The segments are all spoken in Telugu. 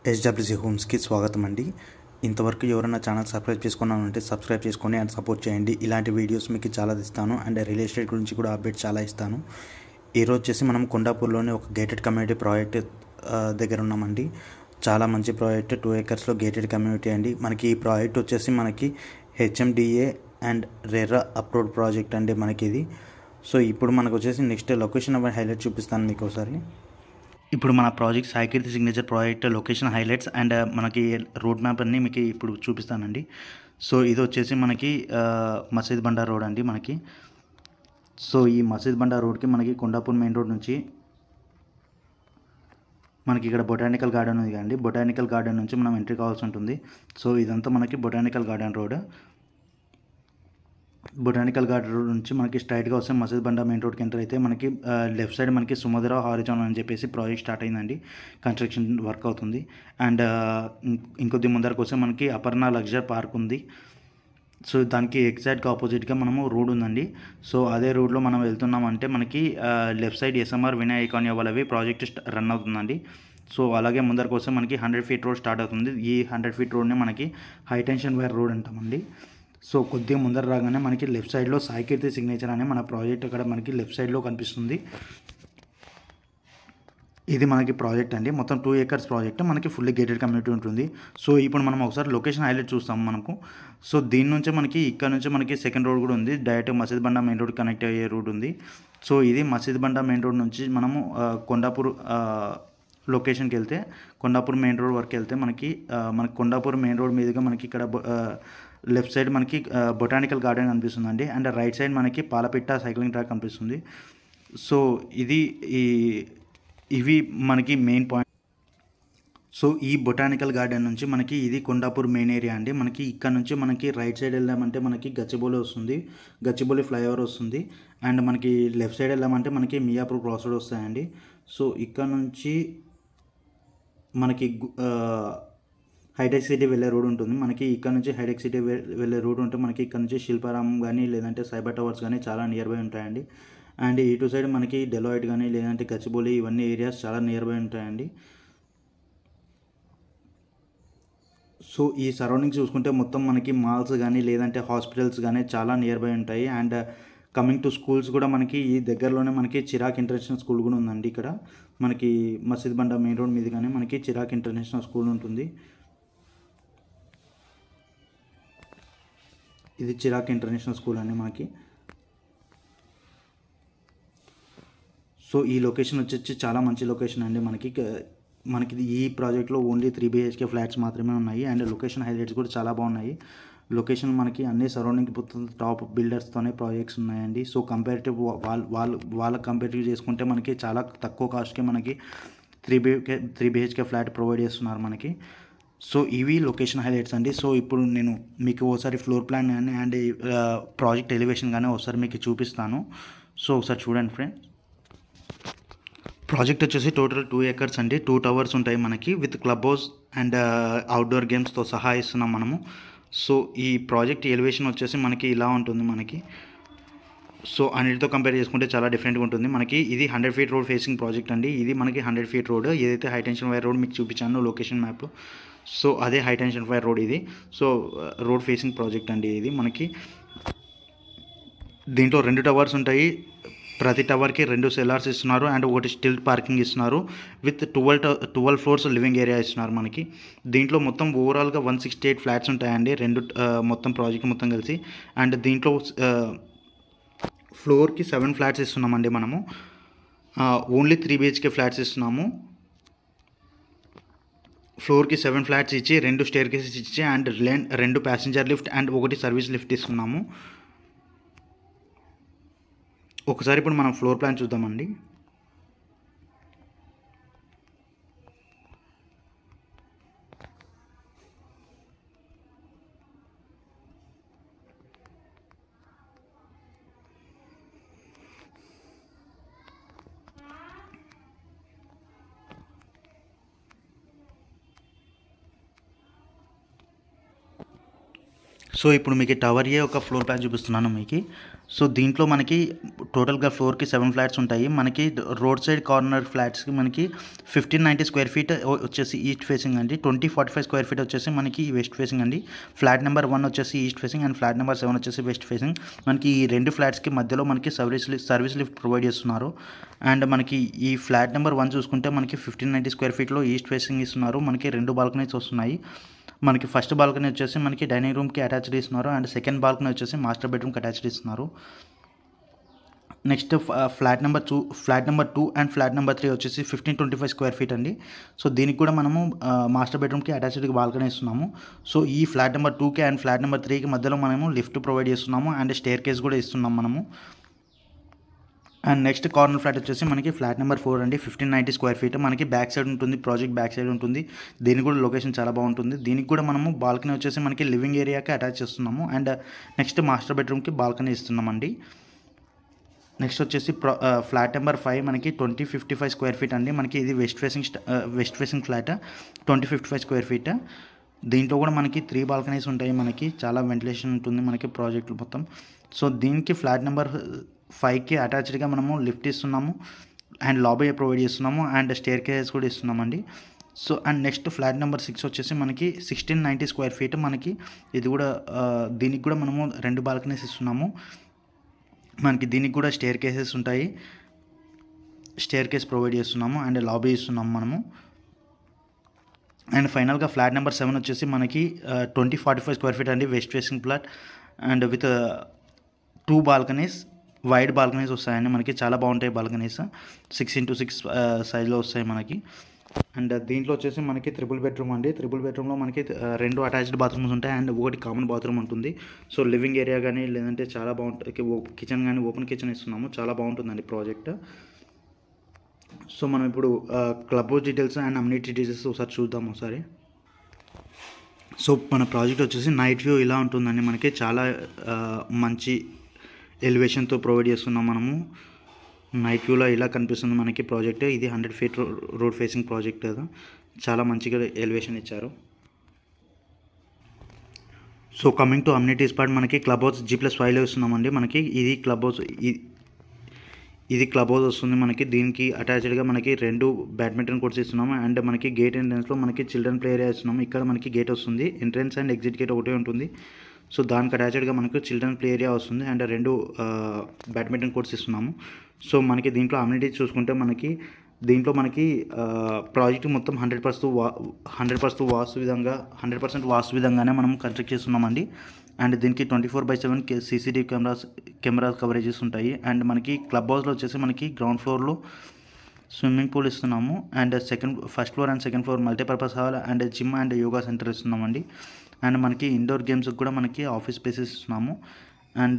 హెచ్డబ్ల్యూసీ హోమ్స్కి స్వాగతం అండి ఇంతవరకు ఎవరైనా ఛానల్ సబ్స్క్రైబ్ చేసుకున్నానంటే సబ్స్క్రైబ్ చేసుకొని అండ్ సపోర్ట్ చేయండి ఇలాంటి వీడియోస్ మీకు చాలా ఇస్తాను అండ్ రియల్ ఎస్టేట్ గురించి కూడా అప్డేట్ చాలా ఇస్తాను ఈరోజు వచ్చేసి మనం కొండాపూర్లోని ఒక గేటెడ్ కమ్యూనిటీ ప్రాజెక్ట్ ఆ, దగ్గర ఉన్నామండి చాలా మంచి ప్రాజెక్ట్ టూ ఏకర్స్లో గేటెడ్ కమ్యూనిటీ అండి మనకి ఈ ప్రాజెక్ట్ వచ్చేసి మనకి HMDA and RERA approved project అండి మనకి ఇది సో ఇప్పుడు మనకు వచ్చేసి నెక్స్ట్ లొకేషన్ హైలైట్ చూపిస్తాను మీకు ఒకసారి ఇప్పుడు మన project Saikeerthi signature project location highlights and మనకి రోడ్ మ్యాప్ అన్ని మీకు ఇప్పుడు చూపిస్తానండి సో ఇది వచ్చేసి మనకి ఆ, మసీద్ బండార్ రోడ్ అండి మనకి సో ఈ మసీద్ బండార్ రోడ్కి మనకి కొండాపూర్ మెయిన్ రోడ్ నుంచి మనకి ఇక్కడ బొటానికల్ గార్డెన్ ఉంది కదండి బొటానికల్ గార్డెన్ నుంచి మనం ఎంట్రీ కావాల్సి ఉంటుంది సో ఇదంతా మనకి botanical garden road botanical garden road నుంచి మనకి స్ట్రైట్గా వస్తే మసీద్ బండా మెయిన్ రోడ్కి ఎంటర్ అయితే మనకి లెఫ్ట్ సైడ్ మనకి సుమధుర హారిజాన్ అని చెప్పేసి ప్రాజెక్ట్ స్టార్ట్ అయిందండి కన్స్ట్రక్షన్ వర్క్ అవుతుంది అండ్ ఇంకొద్ది ముందరకు వస్తే మనకి అపర్ణ లగ్జర్ పార్క్ ఉంది సో దానికి ఎగ్జాక్ట్గా ఆపోజిట్గా మనము రోడ్ ఉందండి సో అదే రోడ్లో మనం వెళ్తున్నామంటే మనకి left side SMR Vinay icon వాళ్ళవి ప్రాజెక్ట్ స్ట్- రన్ అవుతుందండి సో అలాగే ముందరకు వస్తే మనకి హండ్రెడ్ ఫీట్ రోడ్ స్టార్ట్ అవుతుంది ఈ హండ్రెడ్ ఫీట్ రోడ్ని మనకి హై టెన్షన్ వైర్ రోడ్ అంటామండి సో కొద్దిగా ముందర రాగానే మనకి లెఫ్ట్ సైడ్లో సాయికీర్తి సిగ్నేచర్ అనే మన ప్రాజెక్ట్ అక్కడ మనకి లెఫ్ట్ సైడ్లో కనిపిస్తుంది ఇది మనకి ప్రాజెక్ట్ అండి మొత్తం టూ ఏకర్స్ ప్రాజెక్ట్ మనకి ఫుల్లీ గేటెడ్ కమ్యూనిటీ ఉంటుంది సో ఇప్పుడు మనం ఒకసారి లొకేషన్ హైలైట్ చూస్తాం మనకు సో దీని నుంచే మనకి ఇక్కడ నుంచి మనకి సెకండ్ రోడ్ కూడా ఉంది direct Masjid Banda main road connect అయ్యే రూట్ ఉంది సో ఇది మసీద్ బండా మెయిన్ రోడ్ నుంచి మనము ఆ, కొండాపూర్ ఆ, లొకేషన్కి వెళ్తే కొండాపూర్ మెయిన్ రోడ్ వరకు వెళ్తే మనకి ఆ, మనకి కొండాపూర్ మెయిన్ రోడ్ మీదుగా మనకి ఇక్కడ బొ- ఆ, లెఫ్ట్ సైడ్ మనకి ఆ, బొటానికల్ గార్డెన్ కనిపిస్తుందండి అండ్ రైట్ సైడ్ మనకి పాలపిట్ట సైక్లింగ్ ట్రాక్ కనిపిస్తుంది సో ఇది ఈ ఇవి మనకి మెయిన్ పాయింట్ సో ఈ బొటానికల్ గార్డెన్ నుంచి మనకి ఇది కొండాపూర్ మెయిన్ ఏరియా అండి మనకి ఇక్కడ నుంచి మనకి రైట్ సైడ్ వెళ్ళామంటే మనకి గచ్చిబౌలి వస్తుంది గచ్చిబౌలి ఫ్లైఓవర్ వస్తుంది అండ్ మనకి లెఫ్ట్ సైడ్ వెళ్ళామంటే మనకి మియాపూర్ క్రాస్ రోడ్ వస్తాయండి సో ఇక్కడ నుంచి మనకి గు- ఆ, హైటెక్ సిటీ వెళ్ళే రోడ్ ఉంటుంది మనకి ఇక్కడ నుంచి హైటెక్ సిటీ వె- వెళ్ళే రోడ్ ఉంటే మనకి ఇక్కడ నుంచి శిల్పారామం కానీ లేదంటే సైబర్ టవర్స్ కానీ చాలా నియర్ బై ఉంటాయండి అండ్ ఇటు సైడ్ మనకి డెలాయిట్ కానీ లేదంటే గచ్చిబౌలి ఇవన్నీ ఏరియాస్ చాలా నియర్ బై ఉంటాయండి సో ఈ సరౌండింగ్స్ చూసుకుంటే మొత్తం మనకి మాల్స్ కానీ లేదంటే హాస్పిటల్స్ కానీ చాలా నియర్ బై ఉంటాయి అండ్ కమింగ్ టు స్కూల్స్ కూడా మనకి ఈ దగ్గరలోనే మనకి చిరాక్ ఇంటర్నేషనల్ స్కూల్ కూడా ఉందండి ఇక్కడ మనకి మసీద్ బండ మెయిన్ రోడ్ మీద కానీ మనకి చిరాక్ ఇంటర్నేషనల్ స్కూల్ ఉంటుంది ఇది చిరాక్ ఇంటర్నేషనల్ స్కూల్ అండి మనకి సో ఈ లొకేషన్ వచ్చేసి చాలా మంచి లొకేషన్ అండి మనకి క- మనకి ఇది ఈ ప్రాజెక్ట్లో ఓన్లీ త్రీ బిహెచ్కే ఫ్లాట్స్ మాత్రమే ఉన్నాయి అండ్ లొకేషన్ హైలైట్స్ కూడా చాలా బాగున్నాయి లొకేషన్ మనకి అన్ని సరౌండింగ్ టాప్ బిల్డర్స్తోనే ప్రాజెక్ట్స్ ఉన్నాయండి సో కంపేరిటివ్ వాళ్ళు వాళ్ళు వాళ్ళ కంపేరిటివ్ చేసుకుంటే మనకి చాలా తక్కువ కాస్ట్కి మనకి three BHK three BHK flat provide చేస్తున్నారు మనకి సో ఇవి లొకేషన్ హైలైట్స్ అండి సో ఇప్పుడు నేను మీకు ఒకసారి ఫ్లోర్ ప్లాన్ కానీ అండ్ ప్రాజెక్ట్ ఎలివేషన్ కానీ ఒకసారి మీకు చూపిస్తాను సో ఒకసారి చూడండి ఫ్రెండ్ ప్రాజెక్ట్ వచ్చేసి టోటల్ టూ ఏకర్స్ అండి టూ టవర్స్ ఉంటాయి మనకి with club house and outdoor గేమ్స్తో సహా ఇస్తున్నాం మనము సో ఈ ప్రాజెక్ట్ ఎలివేషన్ వచ్చేసి మనకి ఇలా ఉంటుంది మనకి సో అన్నిటితో కంపేర్ చేసుకుంటే చాలా డిఫరెంట్గా ఉంటుంది మనకి ఇది hundred feet road facing project అండి ఇది మనకి హండ్రెడ్ ఫీట్ రోడ్ ఏదైతే హై టెన్షన్ వైర్ రోడ్ మీకు చూపించాను లొకేషన్ మ్యాప్ సో అదే హై టెన్షన్ వైర్ రోడ్ ఇది సో రోడ్ ఫేసింగ్ ప్రాజెక్ట్ అండి ఇది మనకి దీంట్లో రెండు టవర్స్ ఉంటాయి ప్రతి టవర్కి రెండు సెలార్స్ ఇస్తున్నారు అండ్ ఒకటి స్టిల్ పార్కింగ్ ఇస్తున్నారు with twelve twelve floors living area ఇస్తున్నారు మనకి దీంట్లో మొత్తం ఓవరాల్గా వన్ సిక్స్టీ ఎయిట్ ఫ్లాట్స్ ఉంటాయండి రెండు ఆ, మొత్తం ప్రాజెక్ట్ మొత్తం కలిసి అండ్ దీంట్లో ఆ, ఫ్లోర్కి సెవెన్ ఫ్లాట్స్ ఇస్తున్నామండి మనము ఓన్లీ త్రీ బిహెచ్కే ఫ్లాట్స్ ఇస్తున్నాము ఫ్లోర్కి సెవెన్ ఫ్లాట్స్ ఇచ్చి రెండు స్టేర్ కేసెస్ ఇచ్చి అండ్ లెన్ రెండు ప్యాసింజర్ లిఫ్ట్ అండ్ ఒకటి సర్వీస్ లిఫ్ట్ ఇస్తున్నాము ఒకసారి ఇప్పుడు మనం ఫ్లోర్ ప్లాన్ చూద్దామండి సో ఇప్పుడు మీకు టవర్ ఏ ఒక ఫ్లోర్ ప్లాన్ చూపిస్తున్నాను మీకు సో దీంట్లో మనకి టోటల్గా ఫ్లోర్కి సెవెన్ ఫ్లాట్స్ ఉంటాయి మనకి రోడ్ సైడ్ కార్నర్ ఫ్లాట్స్కి మనకి ఫిఫ్టీన్ నైంటీ స్క్వేర్ ఫీట్ వచ్చేసి ఈస్ట్ ఫేసింగ్ అండి twenty forty five square feet వచ్చేసి మనకి వెస్ట్ ఫేసింగ్ అండి ఫ్లాట్ నెంబర్ వన్ వచ్చేసి east facing and flat number seven వచ్చేసి వెస్ట్ ఫేసింగ్ మనకి ఈ రెండు ఫ్లాట్స్కి మధ్యలో మనకి service lift service lift provide చేస్తున్నారు అండ్ మనకి ఈ ఫ్లాట్ నెంబర్ వన్ చూసుకుంటే మనకి ఫిఫ్టీన్ నైంటీ స్క్వేర్ ఫీట్లో ఈస్ట్ ఫేసింగ్ ఇస్తున్నారు మనకి రెండు బాల్కనీస్ వస్తున్నాయి మనకి ఫస్ట్ బాల్కనీ వచ్చేసి మనకి డైనింగ్ రూమ్కి అటాచ్డ్ ఇస్తున్నారు అండ్ సెకండ్ బాల్కనీ వచ్చేసి మాస్టర్ బెడ్రూమ్కి అటాచ్డ్ ఇస్తున్నారు next flat number two flat number two and flat number three వచ్చేసి fifteen twenty five square feet అండి సో దీనికి కూడా మనము మాస్టర్ బెడ్రూమ్కి అటాచ్డ్గా బాల్కనీ ఇస్తున్నాము సో ఈ ఫ్లాట్ నెంబర్ టూకి అండ్ ఫ్లాట్ నెంబర్ త్రీకి మధ్యలో మనము లిఫ్ట్ ప్రొవైడ్ చేస్తున్నాము అండ్ స్టేర్ కేస్ కూడా ఇస్తున్నాం మనము అండ్ నెక్స్ట్ కార్నర్ ఫ్లాట్ వచ్చేసి మనకి ఫ్లాట్ నెంబర్ ఫోర్ అండి ఫిఫ్టీన్ నైంటీ స్క్వేర్ ఫీట్ మనకి బ్యాక్ సైడ్ ఉంటుంది ప్రాజెక్ట్ బ్యాక్ సైడ్ ఉంటుంది దీనికి కూడా లొకేషన్ చాలా బాగుంటుంది దీనికి కూడా మనము బాల్కనీ వచ్చేసి మనకి లివింగ్ ఏరియాకి అటాచ్ చేస్తున్నాము అండ్ నెక్స్ట్ మాస్టర్ బెడ్రూమ్కి బాల్కనీ ఇస్తున్నామండి నెక్స్ట్ వచ్చేసి ఫ్లాట్ నెంబర్ ఫైవ్ మనకి twenty fifty five square feet అండి మనకి ఇది west facing west facing flat twenty fifty five square feet దీంట్లో కూడా మనకి త్రీ బాల్కనీస్ ఉంటాయి మనకి చాలా వెంటిలేషన్ ఉంటుంది మనకి ప్రాజెక్ట్ మొత్తం సో దీనికి ఫ్లాట్ నెంబర్ ఫైవ్కి అటాచ్డ్గా మనము లిఫ్ట్ ఇస్తున్నాము అండ్ లాబీ ప్రొవైడ్ చేస్తున్నాము అండ్ స్టేర్ కేస్ కూడా ఇస్తున్నామండి so and next flat number six వచ్చేసి మనకి సిక్స్టీన్ నైంటీ స్క్వేర్ ఫీట్ మనకి ఇది కూడా దీనికి కూడా మనము రెండు బాల్కనీస్ ఇస్తున్నాము మనకి దీనికి కూడా స్టేర్ కేసెస్ ఉంటాయి స్టేర్ కేస్ ప్రొవైడ్ చేస్తున్నాము అండ్ లాబీ ఇస్తున్నాము మనము అండ్ ఫైనల్గా ఫ్లాట్ నెంబర్ సెవెన్ వచ్చేసి మనకి twenty forty five square feet అండి west facing flat and with two balconies wide balconies వస్తాయండి మనకి చాలా బాగుంటాయి బాల్కనీస్ సిక్స్ ఇంటూ సిక్స్ సైజ్లో వస్తాయి మనకి అండ్ దీంట్లో వచ్చేసి మనకి త్రిబుల్ బెడ్రూమ్ అండి త్రిబుల్ బెడ్రూమ్లో మనకి రెండు అటాచ్డ్ బాత్రూమ్స్ ఉంటాయి అండ్ ఒకటి కామన్ బాత్రూమ్ ఉంటుంది సో లివింగ్ ఏరియా కానీ లేదంటే చాలా బాగుంటుంది కిచెన్ కానీ ఓపెన్ కిచెన్ ఇస్తున్నాము చాలా బాగుంటుందండి ప్రాజెక్ట్ సో మనం ఇప్పుడు club house details and amenity details ఒకసారి చూద్దాం ఒకసారి సో మన ప్రాజెక్ట్ వచ్చేసి నైట్ వ్యూ ఇలా ఉంటుందండి మనకి చాలా మంచి ఎలివేషన్తో ప్రొవైడ్ చేస్తున్నాం మనము నైట్ వ్యూలో ఇలా కనిపిస్తుంది మనకి ప్రాజెక్ట్ ఇది hundred feet road facing project కదా చాలా మంచిగా ఎలివేషన్ ఇచ్చారు so coming to amenities part మనకి క్లబ్ హౌస్ జీ ప్లస్ ఫైవ్లో ఇస్తున్నామండి మనకి ఇది క్లబ్ హౌస్ ఇది క్లబ్ హౌస్ వస్తుంది మనకి దీనికి అటాచ్డ్గా మనకి రెండు బ్యాడ్మింటన్ కోర్ట్స్ ఇస్తున్నాము అండ్ మనకి గేట్ ఎంట్రన్స్లో మనకి చిల్డ్రన్ ప్లే ఏరియా ఇస్తున్నాము ఇక్కడ మనకి గేట్ వస్తుంది ఎంట్రన్స్ అండ్ ఎగ్జిట్ గేట్ ఒకటే ఉంటుంది సో దానికి అటాచ్డ్గా మనకు చిల్డ్రన్ ప్లే ఏరియా వస్తుంది అండ్ రెండు బ్యాడ్మింటన్ కోర్ట్స్ ఇస్తున్నాము సో మనకి దీంట్లో అమ్యూనిటీస్ చూసుకుంటే మనకి దీంట్లో మనకి ప్రాజెక్ట్ మొత్తం హండ్రెడ్ పర్సెంట్ వా హండ్రెడ్ పర్సెంట్ వాస్తు విధంగా హండ్రెడ్ పర్సెంట్ వాస్తు విధంగానే మనం కన్స్ట్రక్ట్ చేస్తున్నామండి అండ్ దీనికి twenty four by seven CCTV cameras cameras coverages ఉంటాయి అండ్ మనకి క్లబ్ హౌస్లో వచ్చేసి మనకి గ్రౌండ్ ఫ్లోర్లో స్విమ్మింగ్ పూల్ ఇస్తున్నాము and second first floor and second floor multipurpose hall and gym and yoga centre ఇస్తున్నామండి అండ్ మనకి ఇండోర్ గేమ్స్కి కూడా మనకి ఆఫీస్ స్పేసెస్ ఇస్తున్నాము అండ్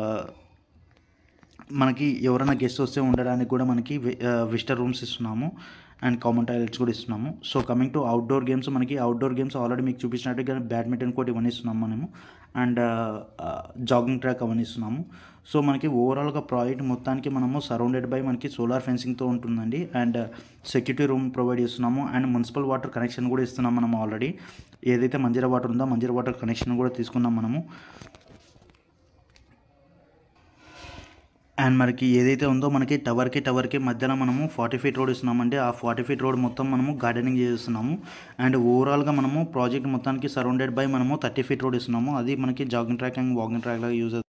మనకి ఎవరైనా గెస్ట్ వస్తే ఉండడానికి కూడా మనకి విజిటర్ రూమ్స్ ఇస్తున్నాము అండ్ కామన్ టాయిలెట్స్ కూడా ఇస్తున్నాము so coming to outdoor games మనకి అవుట్డోర్ గేమ్స్ ఆల్రెడీ మీకు చూపించినట్టుగా బ్యాడ్మింటన్ కోర్ట్ ఇవన్నీ ఇస్తున్నాము మనము అండ్ జాగింగ్ ట్రాక్ అవన్నీ ఇస్తున్నాము సో మనకి ఓవరాల్గా ప్రాజెక్ట్ మొత్తానికి మనము సరౌండెడ్ బై మనకి సోలార్ ఫెన్సింగ్తో ఉంటుందండి అండ్ సెక్యూరిటీ రూమ్ ప్రొవైడ్ చేస్తున్నాము అండ్ మున్సిపల్ వాటర్ కనెక్షన్ కూడా ఇస్తున్నాం మనం ఆల్రెడీ ఏదైతే మంజీరా వాటర్ ఉందో మంజీరా వాటర్ కనెక్షన్ కూడా తీసుకున్నాం మనము అండ్ మనకి ఏదైతే ఉందో మనకి టవర్కి టవర్కి మధ్యలో మనము ఫార్టీ ఫీట్ రోడ్ ఇస్తున్నామంటే ఆ ఫార్టీ ఫీట్ రోడ్ మొత్తం మనము గార్డెనింగ్ చేస్తున్నాము అండ్ ఓవరాల్గా మనము ప్రాజెక్ట్ మొత్తానికి సరౌండెడ్ బై మనము థర్టీ ఫీట్ రోడ్ ఇస్తున్నాము అది మనకి jogging track and walking track లాగా యూజ్ అవుతుంది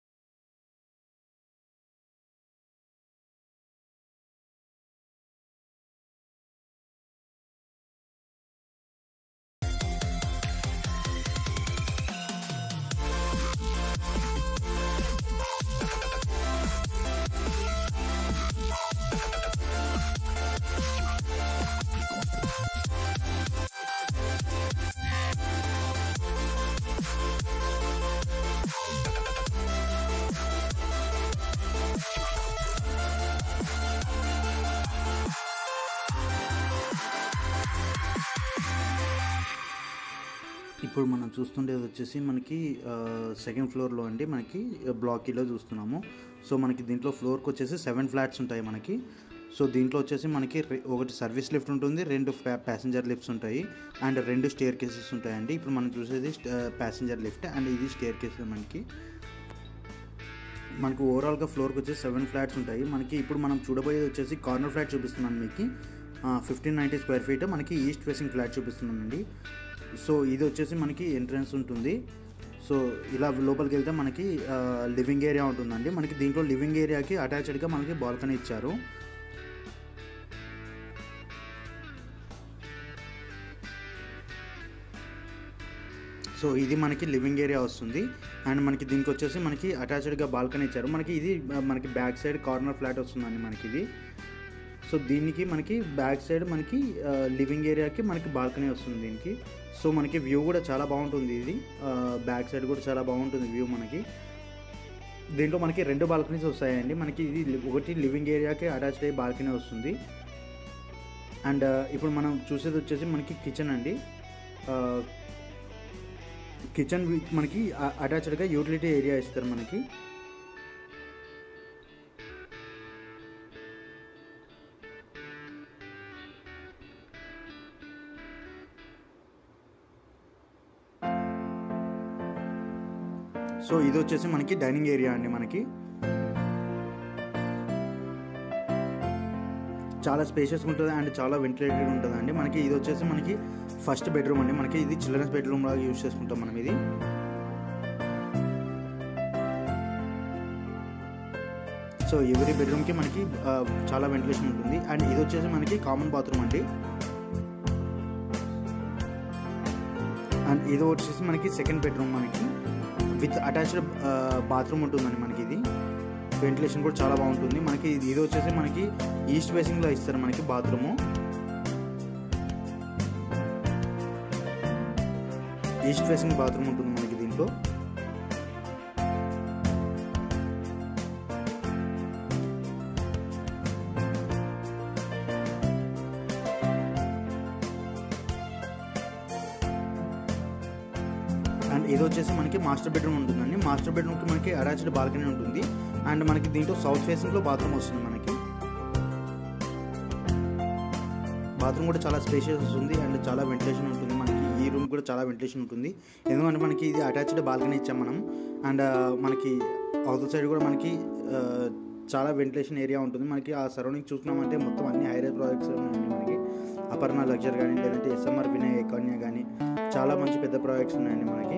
ఇప్పుడు మనం చూస్తుండేది వచ్చేసి మనకి సెకండ్ ఫ్లోర్లో అండి మనకి బ్లాకీలో చూస్తున్నాము సో మనకి దీంట్లో ఫ్లోర్కి వచ్చేసి సెవెన్ ఫ్లాట్స్ ఉంటాయి మనకి సో దీంట్లో వచ్చేసి మనకి రె- ఒకటి సర్వీస్ లిఫ్ట్ ఉంటుంది రెండు ప్యాసింజర్ లిఫ్ట్స్ ఉంటాయి అండ్ రెండు స్టేర్ కేసెస్ ఉంటాయండి ఇప్పుడు మనం చూసేది ప్యాసింజర్ లిఫ్ట్ అండ్ ఇది స్టేర్ కేసెస్ మనకి మనకు ఓవరాల్గా ఫ్లోర్కి వచ్చేసి సెవెన్ ఫ్లాట్స్ ఉంటాయి మనకి ఇప్పుడు మనం చూడబోయేది వచ్చేసి కార్నర్ ఫ్లాట్ చూపిస్తున్నాను మీకు ఫిఫ్టీన్ నైంటీ స్క్వేర్ ఫీట్ మనకి ఈస్ట్ ఫేసింగ్ ఫ్లాట్ చూపిస్తున్నానండి సో ఇది వచ్చేసి మనకి ఎంట్రన్స్ ఉంటుంది సో ఇలా లోపలికి వెళ్తే మనకి లివింగ్ ఏరియా ఉంటుందండి మనకి దీంట్లో లివింగ్ ఏరియాకి అటాచ్డ్గా మనకి బాల్కనీ ఇచ్చారు సో ఇది మనకి లివింగ్ ఏరియా వస్తుంది అండ్ మనకి దీనికి వచ్చేసి మనకి అటాచ్డ్గా బాల్కనీ ఇచ్చారు మనకి ఇది ఆ, మనకి బ్యాక్ సైడ్ కార్నర్ ఫ్లాట్ వస్తుందండి మనకి ఇది సో దీనికి మనకి బ్యాక్ సైడ్ మనకి ఆ, లివింగ్ ఏరియాకి మనకి బాల్కనీ వస్తుంది దీనికి సో మనకి వ్యూ కూడా చాలా బాగుంటుంది ఇది ఆ, బ్యాక్ సైడ్ కూడా చాలా బాగుంటుంది వ్యూ మనకి దీంట్లో మనకి రెండు బాల్కనీస్ వస్తాయండి మనకి ఇది లి- ఒకటి లివింగ్ ఏరియాకి అటాచ్డ్ అయ్యి బాల్కనీ వస్తుంది అండ్ ఆ, ఇప్పుడు మనం చూసేది వచ్చేసి మనకి కిచెన్ అండి కిచెన్ విత్ మనకి అటాచ్డ్గా యూటిలిటీ ఏరియా ఇస్తారు మనకి సో ఇది వచ్చేసి మనకి డైనింగ్ ఏరియా అండి మనకి చాలా స్పేషియస్ ఉంటుంది అండ్ చాలా వెంటిలేటెడ్ ఉంటుంది అండి మనకి ఇది వచ్చేసి మనకి ఫస్ట్ బెడ్రూమ్ అండి మనకి ఇది చిల్డ్రన్స్ బెడ్రూమ్ లాగా యూజ్ చేసుకుంటాం మనం ఇది సో ఎవరీ బెడ్రూమ్కి మనకి ఆ, చాలా వెంటిలేషన్ ఉంటుంది అండ్ ఇది వచ్చేసి మనకి కామన్ బాత్రూమ్ అండి అండ్ ఇది వచ్చేసి మనకి సెకండ్ బెడ్రూమ్ మనకి విత్ అటాచ్డ్ బాత్రూమ్ ఉంటుందండి మనకి ఇది వెంటిలేషన్ కూడా చాలా బాగుంటుంది మనకి ఇది ఇది వచ్చేసి మనకి ఈస్ట్ ఫేసింగ్లో ఇస్తారు మనకి బాత్రూము ఈస్ట్ ఫేసింగ్ బాత్రూమ్ ఉంటుంది మనకి దీంట్లో అండ్ ఇది వచ్చేసి మనకి మాస్టర్ బెడ్రూమ్ ఉంటుందండి మాస్టర్ బెడ్రూమ్కి మనకి అటాచ్డ్ బాల్కనీ ఉంటుంది అండ్ మనకి దీంట్లో సౌత్ ఫేసింగ్లో బాత్రూమ్ వస్తుంది మనకి బాత్రూమ్ కూడా చాలా స్పేషియస్ వస్తుంది అండ్ చాలా వెంటిలేషన్ ఉంటుంది మనకి ఈ రూమ్ కూడా చాలా వెంటిలేషన్ ఉంటుంది ఎందుకంటే మనకి ఇది అటాచ్డ్ బాల్కనీ ఇచ్చాం మనం అండ్ మనకి అవతల సైడ్ కూడా మనకి ఆ, చాలా వెంటిలేషన్ ఏరియా ఉంటుంది మనకి ఆ సరౌండింగ్ చూసినామంటే మొత్తం అన్ని హైరేజ్ ప్రాజెక్ట్స్ ఉన్నాయండి మనకి అపర్ణ లగ్జర్ కానీ లేదంటే ఎస్ఎంఆర్ వినయ్ కన్య కానీ చాలా మంచి పెద్ద ప్రాజెక్ట్స్ ఉన్నాయండి మనకి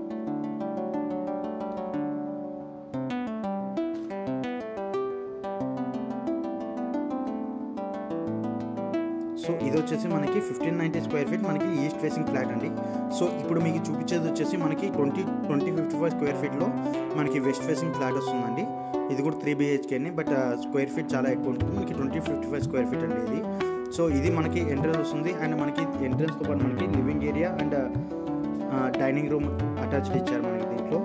సో ఇది వచ్చేసి మనకి ఫిఫ్టీన్ నైంటీ స్క్వేర్ ఫీట్ మనకి ఈస్ట్ ఫేసింగ్ ఫ్లాట్ అండి సో ఇప్పుడు మీకు చూపించేది వచ్చేసి మనకి twenty twenty fifty five square ఫీట్లో మనకి వెస్ట్ ఫేసింగ్ ఫ్లాట్ వస్తుందండి ఇది కూడా త్రీ బిహెచ్కే అండి బట్ స్క్వేర్ ఫీట్ చాలా ఎక్కువ ఉంటుంది మనకి twenty fifty five square feet అండి ఇది సో ఇది మనకి ఎంట్రన్స్ వస్తుంది అండ్ మనకి ఎంట్రన్స్తో పాటు మనకి living area and dining room attached ఇచ్చారు మనకి దీంట్లో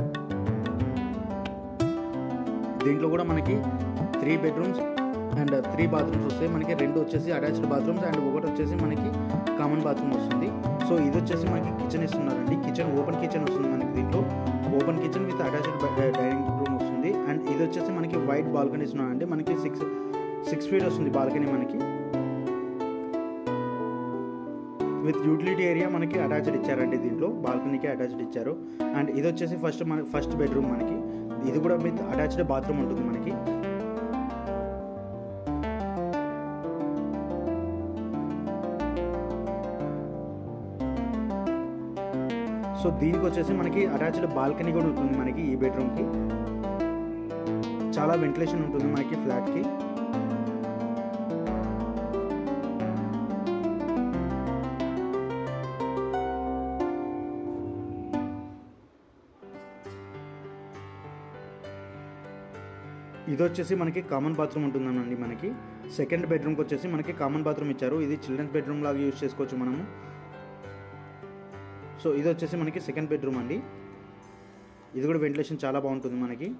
దీంట్లో కూడా మనకి three bedrooms and three bathrooms వస్తాయి మనకి రెండు వచ్చేసి అటాచ్డ్ బాత్రూమ్స్ అండ్ ఒకటి వచ్చేసి మనకి కామన్ బాత్రూమ్ వస్తుంది సో ఇది వచ్చేసి మనకి కిచెన్ ఇస్తున్నారండి కిచెన్ ఓపెన్ కిచెన్ వస్తుంది మనకి దీంట్లో open kitchen with attached dining room వస్తుంది అండ్ ఇది వచ్చేసి మనకి వైట్ బాల్కనీ ఇస్తున్నారండి మనకి సిక్స్ సిక్స్ ఫీట్ వస్తుంది బాల్కనీ మనకి విత్ యూటిలిటీ ఏరియా మనకి అటాచ్డ్ ఇచ్చారండి దీంట్లో బాల్కనీకి అటాచ్డ్ ఇచ్చారు అండ్ ఇది వచ్చేసి ఫస్ట్ మన ఫస్ట్ బెడ్రూమ్ మనకి ఇది కూడా విత్ అటాచ్డ్ బాత్రూమ్ ఉంటుంది మనకి సో దీనికి వచ్చేసి మనకి అటాచ్డ్ బాల్కనీ కూడా ఉంటుంది మనకి ఈ బెడ్రూమ్కి చాలా వెంటిలేషన్ ఉంటుంది మనకి ఫ్లాట్కి ఇది వచ్చేసి మనకి కామన్ బాత్రూమ్ ఉంటుందనండి మనకి సెకండ్ బెడ్రూమ్కి వచ్చేసి మనకి కామన్ బాత్రూమ్ ఇచ్చారు ఇది చిల్డ్రన్స్ బెడ్రూమ్ లాగా యూజ్ చేసుకోవచ్చు మనము సో ఇది వచ్చేసి మనకి సెకండ్ బెడ్రూమ్ అండి ఇది కూడా వెంటిలేషన్ చాలా బాగుంటుంది మనకి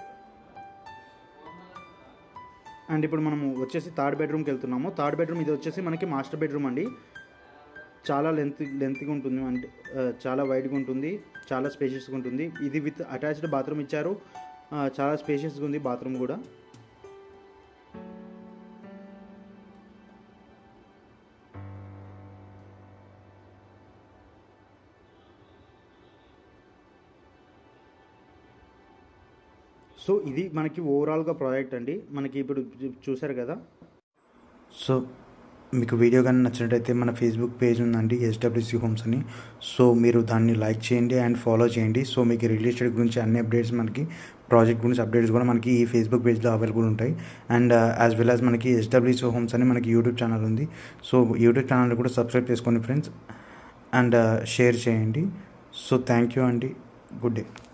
అండ్ ఇప్పుడు మనము వచ్చేసి థర్డ్ బెడ్రూమ్కి వెళ్తున్నాము థర్డ్ బెడ్రూమ్ ఇది వచ్చేసి మనకి మాస్టర్ బెడ్రూమ్ అండి చాలా లెంత్ లెంత్గా ఉంటుంది అంటే ఆ, చాలా వైడ్గా ఉంటుంది చాలా స్పేషియస్గా ఉంటుంది ఇది విత్ అటాచ్డ్ బాత్రూమ్ ఇచ్చారు ఆ, చాలా స్పేషియస్గా ఉంది బాత్రూమ్ కూడా సో ఇది మనకి ఓవరాల్గా ప్రాజెక్ట్ అండి మనకి ఇప్పుడు చూసారు కదా సో మీకు వీడియో కానీ నచ్చినట్టయితే మన ఫేస్బుక్ పేజ్ ఉందండి ఎస్డబ్ల్యూసి హోమ్స్ అని సో మీరు దాన్ని లైక్ చేయండి అండ్ ఫాలో చేయండి సో మీకు రియల్ ఎస్టేట్ గురించి అన్ని అప్డేట్స్ మనకి ప్రాజెక్ట్ గురించి అప్డేట్స్ కూడా మనకి ఈ ఫేస్బుక్ పేజ్లో అవైలబుల్ ఉంటాయి అండ్ యాజ్ వెల్ యాజ్ మనకి ఎస్డబ్ల్యూసి హోమ్స్ అని మనకి యూట్యూబ్ ఛానల్ ఉంది సో యూట్యూబ్ ఛానల్ కూడా సబ్స్క్రైబ్ చేసుకోండి ఫ్రెండ్స్ అండ్ షేర్ చేయండి సో థ్యాంక్ యూ అండి గుడ్ డే